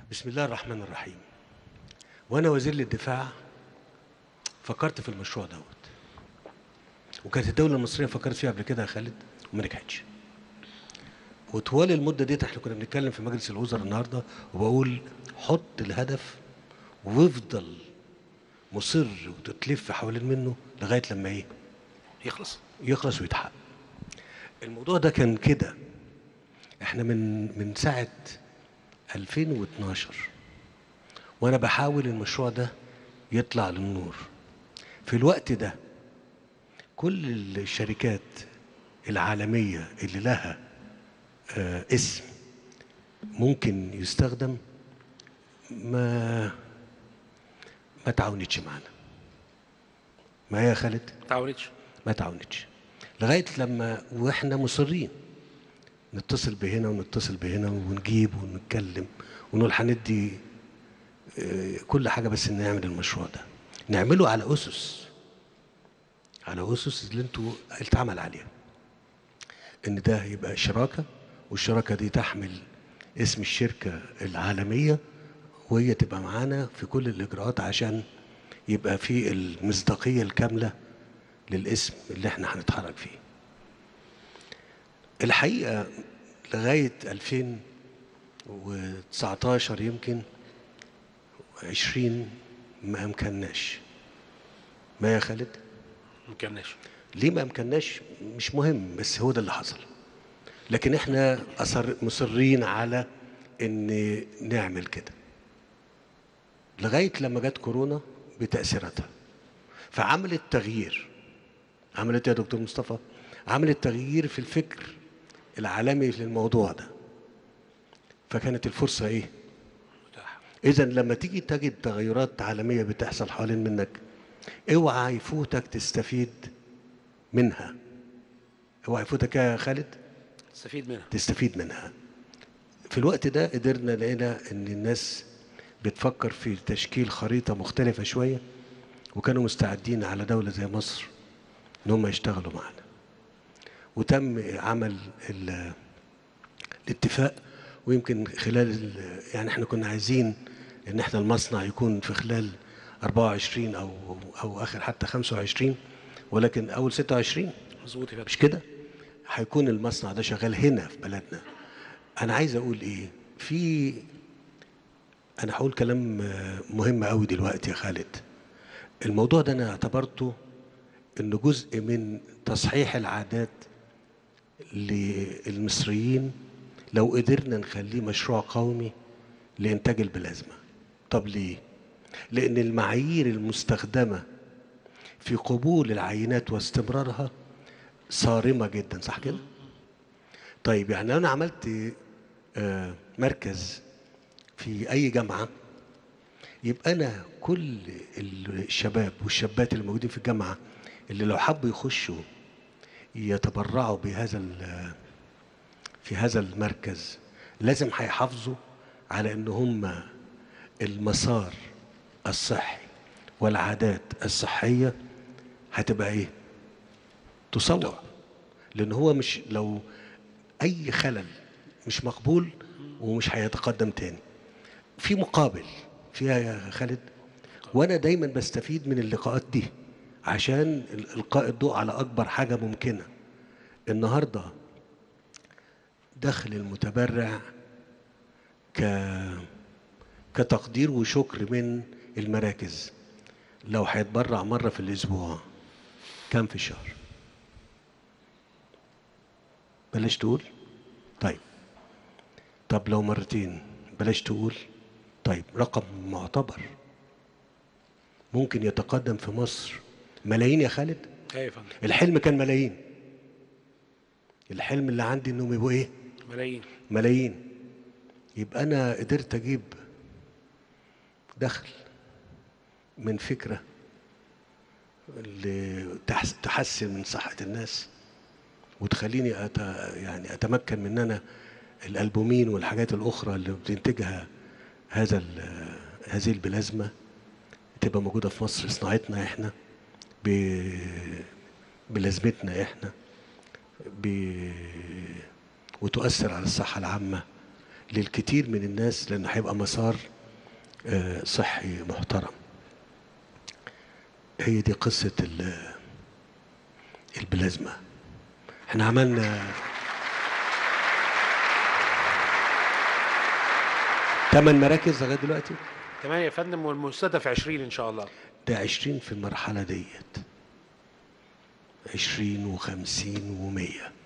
بسم الله الرحمن الرحيم وانا وزير للدفاع فكرت في المشروع دوت وكانت الدوله المصريه فكرت فيها قبل كده يا خالد وما نجحتش وطوال المده ديت احنا كنا بنتكلم في مجلس الوزراء النهارده وبقول حط الهدف وافضل مصر وتتلف حوالين منه لغايه لما ايه يخلص يخلص ويتحقق الموضوع ده كان كده احنا من من ساعه 2012 وانا بحاول المشروع ده يطلع للنور في الوقت ده كل الشركات العالميه اللي لها آه اسم ممكن يستخدم ما ما تعاونتش معانا ما هي يا خالد تعاونتش ما تعاونتش لغايه لما واحنا مصرين نتصل بهنا ونتصل بهنا ونجيب ونتكلم ونقول هندي آه، كل حاجه بس نعمل المشروع ده نعمله على اسس على اسس اللي انتوا اتعمل عليها ان ده يبقى شراكه والشراكه دي تحمل اسم الشركه العالميه وهي تبقى معانا في كل الاجراءات عشان يبقى في المصداقيه الكامله للاسم اللي احنا هنتحرك فيه الحقيقه لغايه 2019 يمكن 20 ما امكناش ما يا خالد ما كناش ليه ما امكناش مش مهم بس هو ده اللي حصل لكن احنا أصر مصرين على ان نعمل كده لغايه لما جت كورونا بتاثيراتها فعملت تغيير عملت إيه يا دكتور مصطفى عملت تغيير في الفكر العالمي للموضوع ده فكانت الفرصه ايه متاح اذا لما تيجي تجد تغيرات عالميه بتحصل حوالين منك اوعى يفوتك تستفيد منها اوعى يفوتك يا خالد تستفيد منها تستفيد منها في الوقت ده قدرنا لقينا ان الناس بتفكر في تشكيل خريطه مختلفه شويه وكانوا مستعدين على دوله زي مصر ان هم يشتغلوا معانا وتم عمل ال- الاتفاق ويمكن خلال ال- يعني احنا كنا عايزين ان احنا المصنع يكون في خلال 24 او او اخر حتى 25 ولكن اول 26 مظبوط يا فندم مش كده هيكون المصنع ده شغال هنا في بلدنا انا عايز اقول ايه في انا هقول كلام آه، مهم قوي دلوقتي يا خالد الموضوع ده انا اعتبرته انه جزء من تصحيح العادات للمصريين لو قدرنا نخليه مشروع قومي لانتاج البلازما طب ليه لان المعايير المستخدمه في قبول العينات واستمرارها صارمه جدا صح كده طيب يعني انا عملت آه، مركز في اي جامعه يبقى انا كل الشباب والشابات اللي موجودين في الجامعه اللي لو حبوا يخشوا يتبرعوا بهذا ال- في هذا المركز لازم هيحافظوا على ان هم المسار الصحي والعادات الصحيه هتبقى ايه تصور لان هو مش لو اي خلل مش مقبول ومش هيتقدم تاني في مقابل فيها يا خالد وانا دايما بستفيد من اللقاءات دي عشان القاء الضوء على اكبر حاجه ممكنه النهارده دخل المتبرع ك كتقدير وشكر من المراكز لو هيتبرع مره في الاسبوع كم في الشهر بلاش تقول طيب طب لو مرتين بلاش تقول طيب رقم معتبر ممكن يتقدم في مصر ملايين يا خالد ايوه يا فندم الحلم كان ملايين الحلم اللي عندي انهم يبقوا ايه ملايين ملايين يبقى انا قدرت اجيب دخل من فكره اللي تحس- تحسن من صحه الناس وتخليني أت... يعني اتمكن من ان انا الالبومين والحاجات الاخرى اللي بتنتجها هذا ال... هذه البلازما تبقى موجوده في مصر صناعتنا احنا ب... بلازمتنا احنا ب... وتؤثر على الصحه العامه للكتير من الناس لأن هيبقى مسار آه، صحي محترم هي دي قصة ال- البلازما احنا عملنا ثمان مراكز لغاية دلوقتي تمام يا فندم والمستهدف 20 ان شاء الله ده عشرين في المرحلة ديت عشرين وخمسين ومية